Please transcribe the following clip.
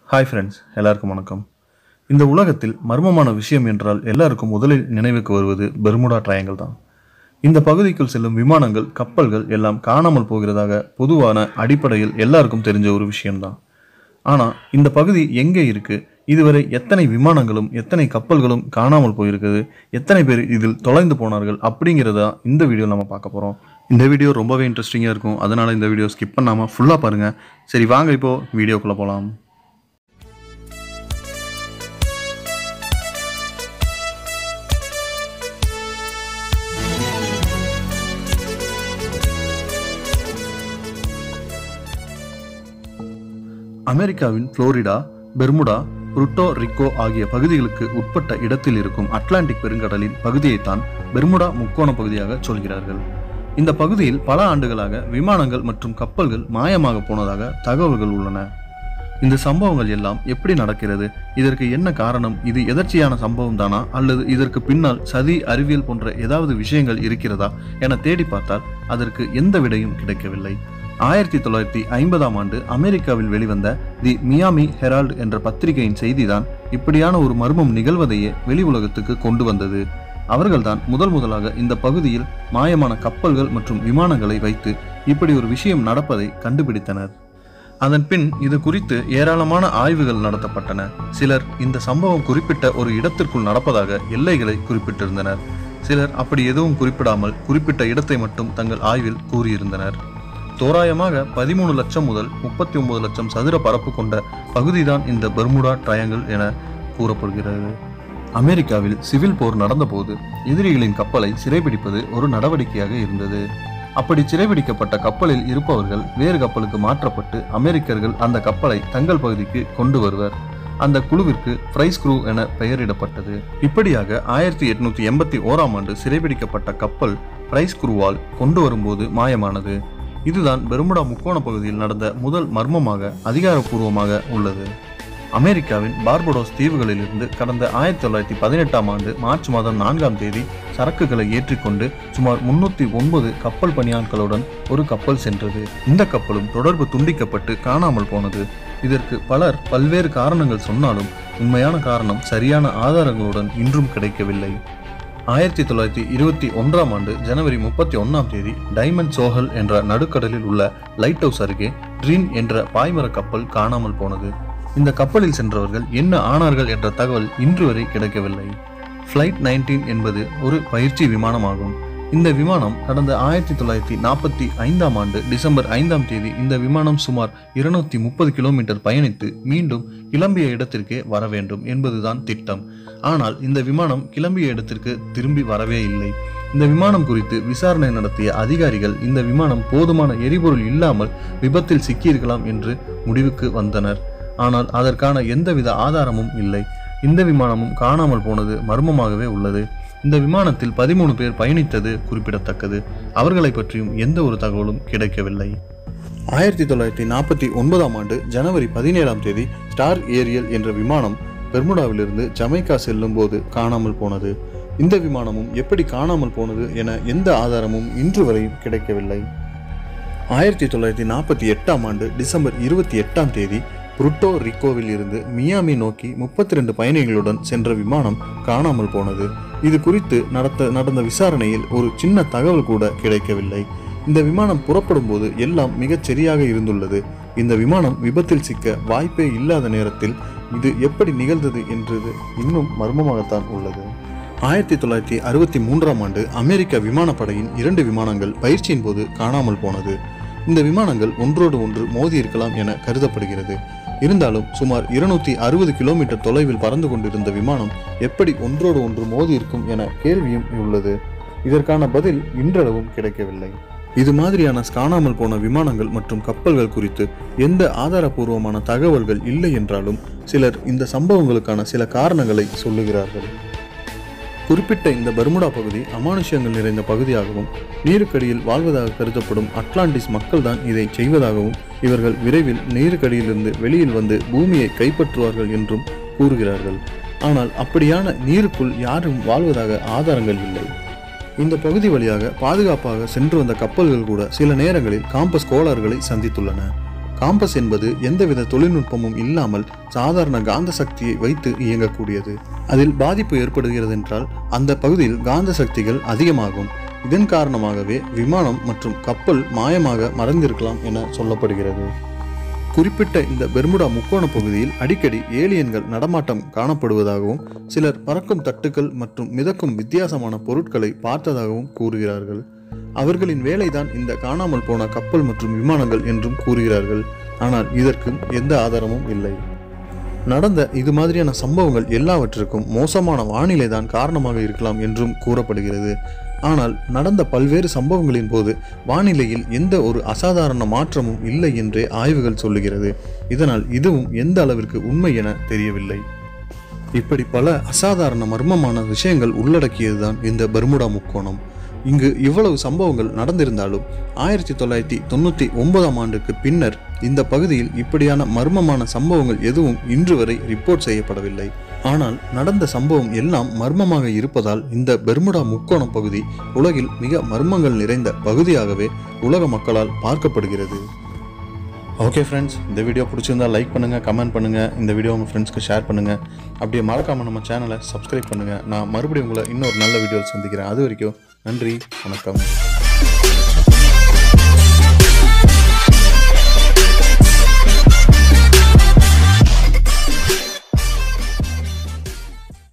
hi friends எல்லாருக்கும் வணக்கம் இந்த உலகத்தில் மர்மமான விஷயம் என்றால் எல்லாருக்கும் முதலில் நினைவுக்கு வருவது பெர்முடா ட்ரையாங்கிள் தான் இந்த பகுதிக்குள் செல்லும் விமானங்கள் கப்பல்கள் எல்லாம் காணாமல் போகிறதாக பொதுவான அடிப்படையில் எல்லாருக்கும் தெரிஞ்ச ஒரு விஷயம்தான் ஆனால் இந்த பகுதி எங்கே இருக்கு இதுவரை எத்தனை விமானங்களும் எத்தனை கப்பல்களும் காணாமல் போயிருக்குது எத்தனை பேர் இதில் தொலைந்து போனார்கள் அப்படிங்கிறத இந்த வீடியோ நம்ம பார்க்க போகிறோம் இந்த வீடியோ ரொம்பவே இன்ட்ரெஸ்டிங்காக இருக்கும் அதனால் இந்த வீடியோ ஸ்கிப் பண்ணாமல் ஃபுல்லாக பாருங்கள் சரி வாங்க இப்போது வீடியோக்குள்ளே போகலாம் அமெரிக்காவின் புளோரிடா பெர்முடா புருட்டோ ரிக்கோ ஆகிய பகுதிகளுக்கு உட்பட்ட இடத்தில் இருக்கும் அட்லாண்டிக் பெருங்கடலின் பகுதியைத்தான் பெர்முடா முக்கோண பகுதியாக சொல்கிறார்கள் இந்த பகுதியில் பல ஆண்டுகளாக விமானங்கள் மற்றும் கப்பல்கள் மாயமாக போனதாக தகவல்கள் உள்ளன இந்த சம்பவங்கள் எல்லாம் எப்படி நடக்கிறது இதற்கு என்ன காரணம் இது எதர்ச்சியான சம்பவம் தானா அல்லது இதற்கு பின்னால் சதி அறிவியல் போன்ற ஏதாவது விஷயங்கள் இருக்கிறதா என தேடி பார்த்தால் அதற்கு எந்த விடையும் கிடைக்கவில்லை ஆயிரத்தி தொள்ளாயிரத்தி ஐம்பதாம் ஆண்டு அமெரிக்காவில் வெளிவந்த தி மியாமி ஹெரால்டு என்ற பத்திரிகையின் செய்திதான் இப்படியான ஒரு மர்மம் நிகழ்வதையே வெளி உலகத்துக்கு கொண்டு வந்தது அவர்கள்தான் முதல் முதலாக இந்த பகுதியில் மாயமான கப்பல்கள் மற்றும் விமானங்களை வைத்து இப்படி ஒரு விஷயம் நடப்பதை கண்டுபிடித்தனர் அதன் பின் இது குறித்து ஏராளமான ஆய்வுகள் நடத்தப்பட்டன சிலர் இந்த சம்பவம் குறிப்பிட்ட ஒரு இடத்திற்குள் நடப்பதாக எல்லைகளை குறிப்பிட்டிருந்தனர் சிலர் அப்படி எதுவும் குறிப்பிடாமல் குறிப்பிட்ட இடத்தை மட்டும் தங்கள் ஆய்வில் கூறியிருந்தனர் தோராயமாக பதிமூணு லட்சம் முதல் முப்பத்தி ஒன்பது லட்சம் சதுர பரப்பு கொண்ட பகுதிதான் இந்த பெர்முடா ட்ரையாங்கிள் என கூறப்படுகிறது அமெரிக்காவில் சிவில் போர் நடந்தபோது எதிரிகளின் கப்பலை சிறைபிடிப்பது ஒரு நடவடிக்கையாக இருந்தது அப்படி சிறைபிடிக்கப்பட்ட கப்பலில் இருப்பவர்கள் வேறு கப்பலுக்கு மாற்றப்பட்டு அமெரிக்கர்கள் அந்த கப்பலை தங்கள் பகுதிக்கு கொண்டு வருவர் அந்த குழுவிற்கு பிரைஸ் குரூ என பெயரிடப்பட்டது இப்படியாக ஆயிரத்தி எட்நூத்தி எண்பத்தி ஓராம் ஆண்டு சிறைபிடிக்கப்பட்ட கப்பல் பிரைஸ் குருவால் கொண்டு வரும்போது மாயமானது இதுதான் பெருமுடா முக்கோண பகுதியில் நடந்த முதல் மர்மமாக அதிகாரப்பூர்வமாக உள்ளது அமெரிக்காவின் பார்படோஸ் தீவுகளிலிருந்து கடந்த ஆயிரத்தி தொள்ளாயிரத்தி பதினெட்டாம் ஆண்டு மார்ச் மாதம் நான்காம் தேதி சரக்குகளை ஏற்றிக்கொண்டு சுமார் முன்னூத்தி ஒன்பது கப்பல் பணியாட்களுடன் ஒரு கப்பல் சென்றது இந்த கப்பலும் தொடர்பு துண்டிக்கப்பட்டு காணாமல் போனது இதற்கு பலர் பல்வேறு காரணங்கள் சொன்னாலும் உண்மையான காரணம் சரியான ஆதாரங்களுடன் இன்றும் கிடைக்கவில்லை ஆயிரத்தி தொள்ளாயிரத்தி இருபத்தி ஒன்றாம் ஆண்டு ஜனவரி முப்பத்தி ஒன்னாம் தேதி டைமண்ட் சோஹல் என்ற நடுக்கடலில் உள்ள லைட் ஹவுஸ் அருகே ட்ரீன் என்ற பாய்மர கப்பல் காணாமல் போனது இந்த கப்பலில் சென்றவர்கள் என்ன ஆனார்கள் என்ற தகவல் இன்று வரை கிடைக்கவில்லை ஃப்ளைட் நைன்டீன் என்பது ஒரு பயிற்சி விமானமாகும் இந்த விமானம் கடந்த ஆயிரத்தி தொள்ளாயிரத்தி நாற்பத்தி ஐந்தாம் ஆண்டு டிசம்பர் ஐந்தாம் தேதி இந்த விமானம் சுமார் இருநூத்தி முப்பது கிலோமீட்டர் பயணித்து மீண்டும் கிளம்பிய இடத்திற்கே வர வேண்டும் என்பதுதான் திட்டம் ஆனால் இந்த விமானம் கிளம்பிய இடத்திற்கு திரும்பி வரவே இல்லை இந்த விமானம் குறித்து விசாரணை நடத்திய அதிகாரிகள் இந்த விமானம் போதுமான எரிபொருள் இல்லாமல் விபத்தில் சிக்கியிருக்கலாம் என்று முடிவுக்கு வந்தனர் ஆனால் அதற்கான எந்தவித ஆதாரமும் இல்லை இந்த விமானமும் காணாமல் போனது மர்மமாகவே உள்ளது இந்த விமானத்தில் பதிமூணு பேர் பயணித்தது குறிப்பிடத்தக்கது அவர்களை பற்றியும் எந்த ஒரு தகவலும் கிடைக்கவில்லை ஆயிரத்தி தொள்ளாயிரத்தி நாற்பத்தி ஒன்பதாம் ஆண்டு ஜனவரி பதினேழாம் தேதி ஸ்டார் ஏரியல் என்ற விமானம் பெர்முடாவிலிருந்து ஜமைக்கா செல்லும் போது காணாமல் போனது இந்த விமானமும் எப்படி காணாமல் போனது என எந்த ஆதாரமும் இன்று வரையும் கிடைக்கவில்லை ஆயிரத்தி தொள்ளாயிரத்தி நாற்பத்தி எட்டாம் ஆண்டு டிசம்பர் இருபத்தி எட்டாம் தேதி புருட்டோ ரிக்கோவில் இருந்து மியாமி நோக்கி முப்பத்தி ரெண்டு பயணிகளுடன் சென்ற விமானம் காணாமல் போனது இது குறித்து நடத்த நடந்த விசாரணையில் ஒரு சின்ன தகவல் கூட கிடைக்கவில்லை இந்த விமானம் புறப்படும் போது எல்லாம் மிகச் சரியாக இருந்துள்ளது இந்த விமானம் விபத்தில் சிக்க வாய்ப்பே இல்லாத நேரத்தில் இது எப்படி நிகழ்ந்தது என்றது இன்னும் மர்மமாகத்தான் உள்ளது ஆயிரத்தி தொள்ளாயிரத்தி அறுபத்தி மூன்றாம் ஆண்டு அமெரிக்க விமானப்படையின் இரண்டு விமானங்கள் பயிற்சியின் போது காணாமல் போனது இந்த விமானங்கள் ஒன்றோடு ஒன்று மோதி இருக்கலாம் என கருதப்படுகிறது இருந்தாலும் சுமார் இருநூத்தி அறுபது கிலோமீட்டர் தொலைவில் பறந்து கொண்டிருந்த விமானம் எப்படி ஒன்றோடு ஒன்று மோதி இருக்கும் என கேள்வியும் உள்ளது இதற்கான பதில் இன்றளவும் கிடைக்கவில்லை இது மாதிரியான காணாமல் போன விமானங்கள் மற்றும் கப்பல்கள் குறித்து எந்த ஆதாரபூர்வமான தகவல்கள் இல்லை என்றாலும் சிலர் இந்த சம்பவங்களுக்கான சில காரணங்களை சொல்லுகிறார்கள் குறிப்பிட்ட இந்த பர்முடா பகுதி அமானுஷ்யங்கள் நிறைந்த பகுதியாகவும் நீருக்கடியில் வாழ்வதாக கருதப்படும் அட்லாண்டிஸ் மக்கள்தான் இதை செய்வதாகவும் இவர்கள் விரைவில் நீருக்கடியிலிருந்து வெளியில் வந்து பூமியை கைப்பற்றுவார்கள் என்றும் கூறுகிறார்கள் ஆனால் அப்படியான நீருக்குள் யாரும் வாழ்வதாக ஆதாரங்கள் இல்லை இந்த பகுதி வழியாக பாதுகாப்பாக சென்று வந்த கப்பல்கள் கூட சில நேரங்களில் காம்பஸ் கோளாறுகளை சந்தித்துள்ளன காம்பஸ் என்பது எந்தவித தொழில்நுட்பமும் இல்லாமல் சாதாரண காந்த சக்தியை வைத்து இயங்கக்கூடியது அதில் பாதிப்பு ஏற்படுகிறது என்றால் அந்த பகுதியில் காந்த சக்திகள் அதிகமாகும் இதன் காரணமாகவே விமானம் மற்றும் கப்பல் மாயமாக மறைந்திருக்கலாம் என சொல்லப்படுகிறது குறிப்பிட்ட இந்த பெர்முடா முக்கோண பகுதியில் அடிக்கடி ஏலியன்கள் நடமாட்டம் காணப்படுவதாகவும் சிலர் பறக்கும் தட்டுக்கள் மற்றும் மிதக்கும் வித்தியாசமான பொருட்களை பார்த்ததாகவும் கூறுகிறார்கள் அவர்களின் வேலைதான் இந்த காணாமல் போன கப்பல் மற்றும் விமானங்கள் என்றும் கூறுகிறார்கள் ஆனால் இதற்கு எந்த ஆதாரமும் இல்லை நடந்த இது மாதிரியான சம்பவங்கள் எல்லாவற்றிற்கும் மோசமான வானிலை தான் காரணமாக இருக்கலாம் என்றும் கூறப்படுகிறது ஆனால் நடந்த பல்வேறு சம்பவங்களின் போது வானிலையில் எந்த ஒரு அசாதாரண மாற்றமும் இல்லை என்றே ஆய்வுகள் சொல்லுகிறது இதனால் இதுவும் எந்த அளவிற்கு உண்மை என தெரியவில்லை இப்படி பல அசாதாரண மர்மமான விஷயங்கள் உள்ளடக்கியதுதான் இந்த பெர்முடா முக்கோணம் இங்கு இவ்வளவு சம்பவங்கள் நடந்திருந்தாலும் ஆயிரத்தி தொள்ளாயிரத்தி தொண்ணூற்றி ஒன்பதாம் ஆண்டுக்கு பின்னர் இந்த பகுதியில் இப்படியான மர்மமான சம்பவங்கள் எதுவும் இன்று வரை ரிப்போர்ட் செய்யப்படவில்லை ஆனால் நடந்த சம்பவம் எல்லாம் மர்மமாக இருப்பதால் இந்த பெர்முடா முக்கோணம் பகுதி உலகில் மிக மர்மங்கள் நிறைந்த பகுதியாகவே உலக மக்களால் பார்க்கப்படுகிறது ஓகே ஃப்ரெண்ட்ஸ் இந்த வீடியோ பிடிச்சிருந்தா லைக் பண்ணுங்கள் கமெண்ட் பண்ணுங்கள் இந்த வீடியோ உங்கள் ஃப்ரெண்ட்ஸ்க்கு ஷேர் பண்ணுங்கள் அப்படியே மறக்காமல் நம்ம சேனலை சப்ஸ்கிரைப் பண்ணுங்கள் நான் மறுபடியும் உங்களை இன்னொரு நல்ல வீடியோவில் சந்திக்கிறேன் அது வரைக்கும் நன்றி வணக்கம்